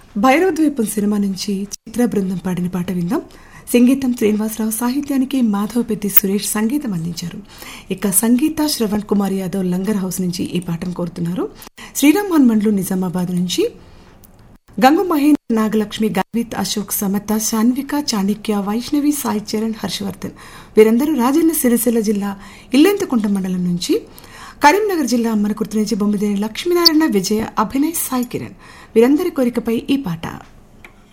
భైరవ ద్వీపం సినిమా నుంచి చిత్ర బృందం పాడిన పాట విందాం సంగీతం శ్రీనివాసరావు సాహిత్యానికి మాధవ్ పెద్ది సురేష్ సంగీతం అందించారు ఇక సంగీత శ్రవణ్ కుమార్ యాదవ్ లంగర్ హౌస్ నుంచి ఈ పాటను కోరుతున్నారు శ్రీరామ్ హనుమండ్లు నిజామాబాద్ నుంచి గంగు మహేంద్ర నాగలక్ష్మి గన్విత్ అశోక్ సమత శాన్విక చాణిక్య వైష్ణవి సాయి చరణ్ హర్షవర్ధన్ వీరందరూ రాజన్న సిరిసిల్ల జిల్లా ఇల్లెంతకుంట మండలం నుంచి కరీంనగర్ జిల్లా అమ్మనకుర్తి నుంచి బొమ్మిదేని లక్ష్మీనారాయణ విజయ అభినయ్ సాయి కిరణ్ వీరందరి కోరికపై ఈ పాట